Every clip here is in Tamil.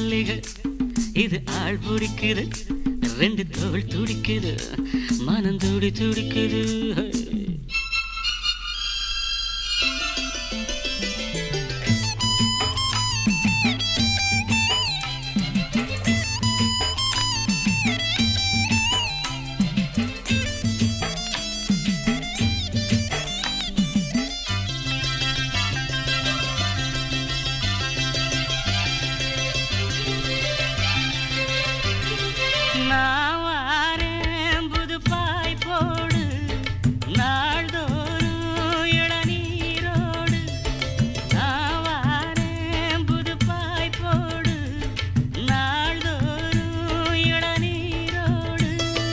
மல்லிகை இது ஆள் பிடிக்குது ரெண்டு தோள் துடிக்குது மனம் துடி துடிக்குது நான் வாரேன் புது பாய் போடு நாள்தோறும் இளநீரோடு நான் வாரேன் புது பாய் போடு நாள்தோறும் இளநீரோடு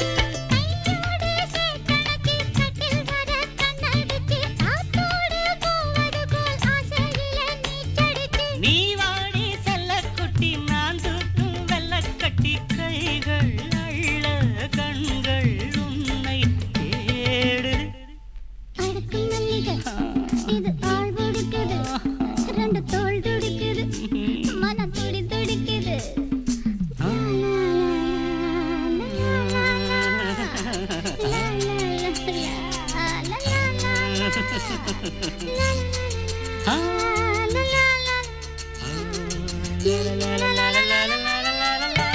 நீ வாடி செல்லக்குட்டி நான் தூக்கும் வெள்ளக்கட்டி கைகள் அள்ள கண்கள் உன்னை தேடு தோல் துடிக்குது மன துடி துடிக்குது ஆ, லா, லா, லா, லா, லா, லா, லா, லா, லா, லா.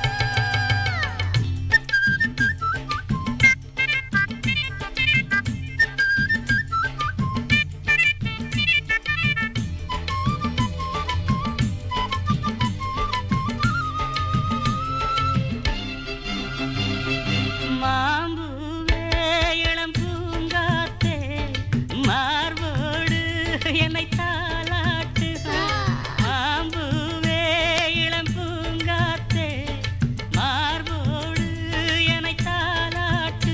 மாம்பூவே இளம் பூங்காத்தே மார்போடு என்னை தாளாட்டு மாம்பூவே இளம் பூங்காத்தே மார்போடு என்னை தாளாட்டு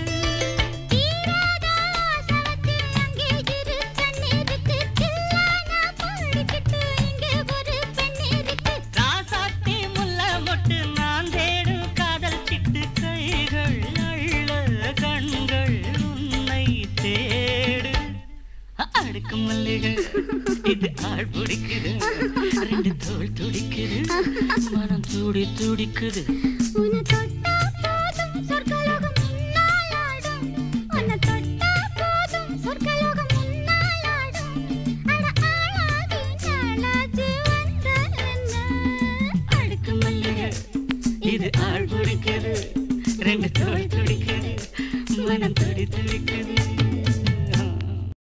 ராசாத்தி முல்ல மொட்டு நான் தேடும் காதல் சிட்டு கைகள் அள்ள கண்கள் உன்னை தேடு அடுக்கு மல்லிகை இது ஆள் பிடிக்குது ரெண்டு தோள் துடிக்குது மனம் துடி துடிக்குது உன்னை தொட்டா போதும் சொர்க்கலோகம் முன்னாலாடும் உன்னை தொட்டா போதும் சொர்க்கலோகம் முன்னாலாடும் அட ஆளாகி நாளாச்சு வந்த என்ன அடுக்கு மல்லிகை இது ஆள் பிடிக்குது ரெண்டு தோள் துடிக்குது மனம் துடி துடிக்குது